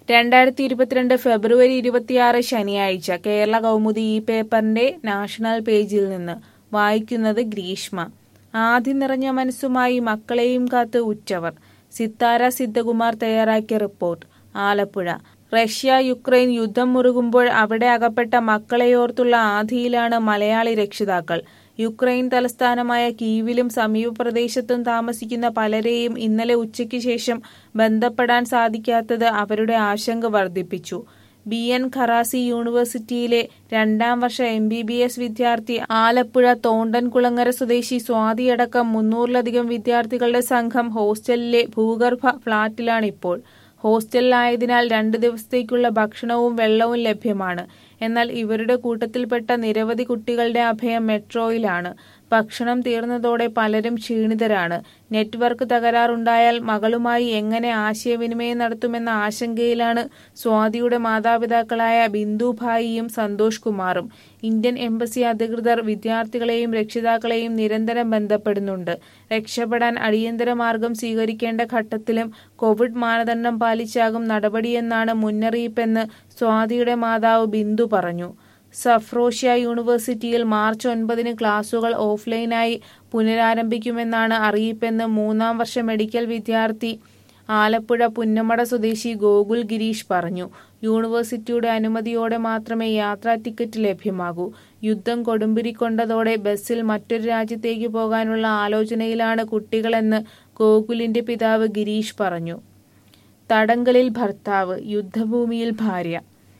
രണ്ടായിരത്തി ഇരുപത്തിരണ്ട് ഫെബ്രുവരി ഇരുപത്തിയാറ് ശനിയാഴ്ച കേരള കൗമുദി ഈ പേപ്പറിന്റെ നാഷണൽ പേജിൽ നിന്ന് വായിക്കുന്നത് ഗ്രീഷ്മ ആദി നിറഞ്ഞ മനസ്സുമായി മക്കളെയും കാത്ത് ഉറ്റവർ സിത്താര സിദ്ധകുമാർ തയ്യാറാക്കിയ റിപ്പോർട്ട് ആലപ്പുഴ റഷ്യ യുക്രൈൻ യുദ്ധം മുറുകുമ്പോൾ അവിടെ അകപ്പെട്ട മക്കളെയോർത്തുള്ള ആധിയിലാണ് മലയാളി രക്ഷിതാക്കൾ യുക്രൈൻ തലസ്ഥാനമായ കീവിലും സമീപ പ്രദേശത്തും താമസിക്കുന്ന പലരെയും ഇന്നലെ ഉച്ചയ്ക്ക് ശേഷം ബന്ധപ്പെടാൻ സാധിക്കാത്തത് അവരുടെ ആശങ്ക വർദ്ധിപ്പിച്ചു ബി എൻ ഖറാസി യൂണിവേഴ്സിറ്റിയിലെ രണ്ടാം വർഷ എം ബി ബി എസ് വിദ്യാർത്ഥി ആലപ്പുഴ തോണ്ടൻകുളങ്ങര സ്വദേശി സ്വാതിയടക്കം മുന്നൂറിലധികം വിദ്യാർത്ഥികളുടെ സംഘം ഹോസ്റ്റലിലെ ഭൂഗർഭ ഫ്ളാറ്റിലാണിപ്പോൾ ഹോസ്റ്റലിലായതിനാൽ രണ്ട് ദിവസത്തേക്കുള്ള ഭക്ഷണവും വെള്ളവും ലഭ്യമാണ് എന്നാൽ ഇവരുടെ കൂട്ടത്തിൽപ്പെട്ട നിരവധി കുട്ടികളുടെ അഭയം മെട്രോയിലാണ് ഭക്ഷണം തീർന്നതോടെ പലരും ക്ഷീണിതരാണ് നെറ്റ്വർക്ക് തകരാറുണ്ടായാൽ മകളുമായി എങ്ങനെ ആശയവിനിമയം നടത്തുമെന്ന ആശങ്കയിലാണ് സ്വാതിയുടെ മാതാപിതാക്കളായ ബിന്ദുഭായിയും സന്തോഷ് കുമാറും ഇന്ത്യൻ എംബസി അധികൃതർ വിദ്യാർത്ഥികളെയും രക്ഷിതാക്കളെയും നിരന്തരം ബന്ധപ്പെടുന്നുണ്ട് രക്ഷപ്പെടാൻ അടിയന്തര മാർഗം സ്വീകരിക്കേണ്ട ഘട്ടത്തിലും കോവിഡ് മാനദണ്ഡം പാലിച്ചാകും നടപടിയെന്നാണ് മുന്നറിയിപ്പെന്ന് സ്വാതിയുടെ മാതാവ് ബിന്ദു പറഞ്ഞു സഫ്രോഷ്യ യൂണിവേഴ്സിറ്റിയിൽ മാർച്ച് ഒൻപതിന് ക്ലാസുകൾ ഓഫ്ലൈനായി പുനരാരംഭിക്കുമെന്നാണ് അറിയിപ്പെന്ന് മൂന്നാം വർഷ മെഡിക്കൽ വിദ്യാർത്ഥി ആലപ്പുഴ പുന്നമട സ്വദേശി ഗോകുൽ ഗിരീഷ് പറഞ്ഞു യൂണിവേഴ്സിറ്റിയുടെ അനുമതിയോടെ മാത്രമേ യാത്രാ ടിക്കറ്റ് ലഭ്യമാകൂ യുദ്ധം കൊടുമ്പിരിക്കൊണ്ടതോടെ ബസ്സിൽ മറ്റൊരു രാജ്യത്തേക്ക് പോകാനുള്ള ആലോചനയിലാണ് കുട്ടികളെന്ന് ഗോകുലിന്റെ പിതാവ് ഗിരീഷ് പറഞ്ഞു തടങ്കലിൽ ഭർത്താവ് യുദ്ധഭൂമിയിൽ ഭാര്യ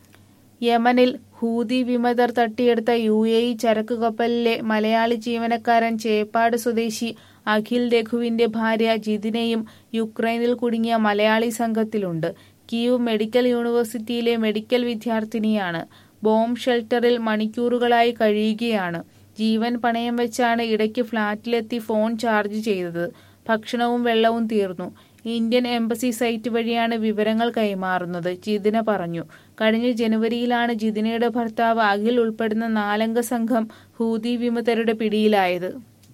യമനിൽ ഹൂതി വിമതർ തട്ടിയെടുത്ത യു എ ഇ ചരക്ക് കപ്പലിലെ മലയാളി ജീവനക്കാരൻ ചേപ്പാട് സ്വദേശി അഖിൽ രഘുവിന്റെ ഭാര്യ ജിതിനെയും യുക്രൈനിൽ കുടുങ്ങിയ മലയാളി സംഘത്തിലുണ്ട് കീവ് മെഡിക്കൽ യൂണിവേഴ്സിറ്റിയിലെ മെഡിക്കൽ വിദ്യാർത്ഥിനിയാണ് ബോംബ് ഷെൽട്ടറിൽ മണിക്കൂറുകളായി കഴിയുകയാണ് ജീവൻ പണയം വെച്ചാണ് ഇടയ്ക്ക് ഫ്ളാറ്റിലെത്തി ഫോൺ ചാർജ് ചെയ്തത് ഭക്ഷണവും വെള്ളവും തീർന്നു ഇന്ത്യൻ എംബസി സൈറ്റ് വഴിയാണ് വിവരങ്ങൾ കൈമാറുന്നത് ജിതിന പറഞ്ഞു കഴിഞ്ഞ ജനുവരിയിലാണ് ജിതിനയുടെ ഭർത്താവ് അഖിൽ ഉൾപ്പെടുന്ന നാലംഗ സംഘം ഹൂതി വിമതരുടെ പിടിയിലായത്